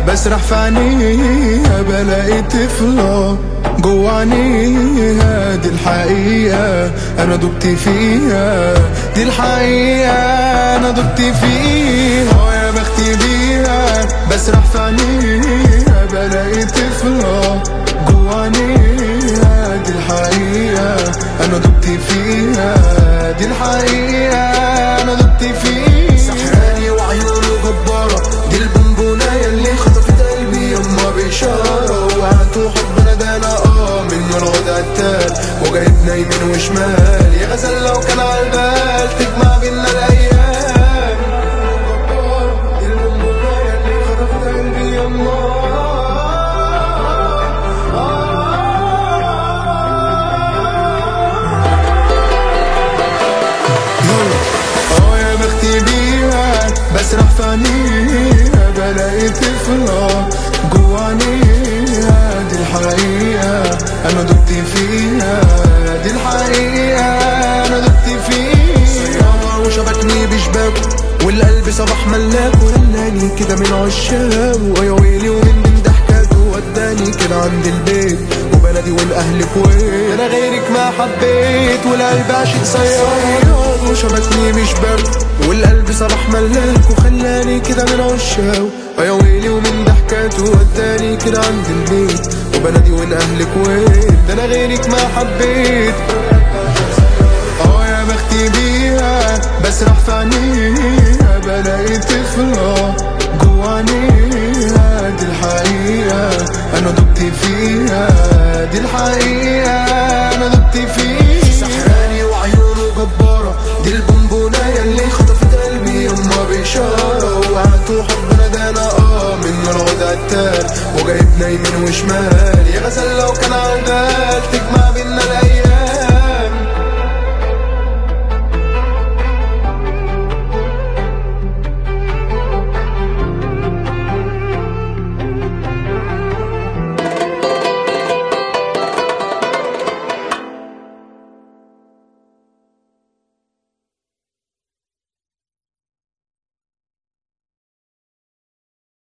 بسرح في عينيها بلاقي طفلة جوا عينيها دي الحقيقة أنا دبت فيها دي الحقيقة أنا دبت فيها يا بختي بيها بسرح في عينيها بلاقي طفلة جوا عينيها دي الحقيقة أنا دبت فيها دي الحقيقة أنا دبت فيها سحراني وعيونه جبارة دي البونبونة يلي خطفت قلبي يما بإشارة وقعت حبنا ده أنا آه من الغدا التال وجايبنا يمين وشمال يا غزل لو كان على البال تجمع بينا الأيام دي البونبونة يلي خطفت قلبي يما اه يا بختي بيها بسرح في عينيها بلاقي طفلة جوا عينيها دي الحقيقة أنا دبت فيها دي الحقيقة أنا دبت فيها صيادة وشبكني بشباكه والقلب صباح ملاك ورناني كده من عشاقه ويا ويلي ومن من ضحكاته وداني كده عند البيت وبلدي والاهل كويت انا غيرك ما حبيت والقلب عاشق صياد وشبكني بشباكه والقلب صباح ملاك وخلاني كده من عشاقه ويا ويلي ومن ضحكاته وداني كده عند البيت وبلدي والاهل كويت ده انا غيرك ما حبيت اه يا بختي بيها بسرح في عينيها بلاقي طفلة جوا عينيها دي الحقيقة أنا دبت فيها دي الحقيقة أنا دبت فيها سحراني وعيونه جبارة دي البونبونة يلي خطفت قلبي يما بإشارة وقعت حبنا ده أنا آه من الغدا التال وجايبنا يمين وشمال يا غزل لو كان على البال تجمع بينا الأيام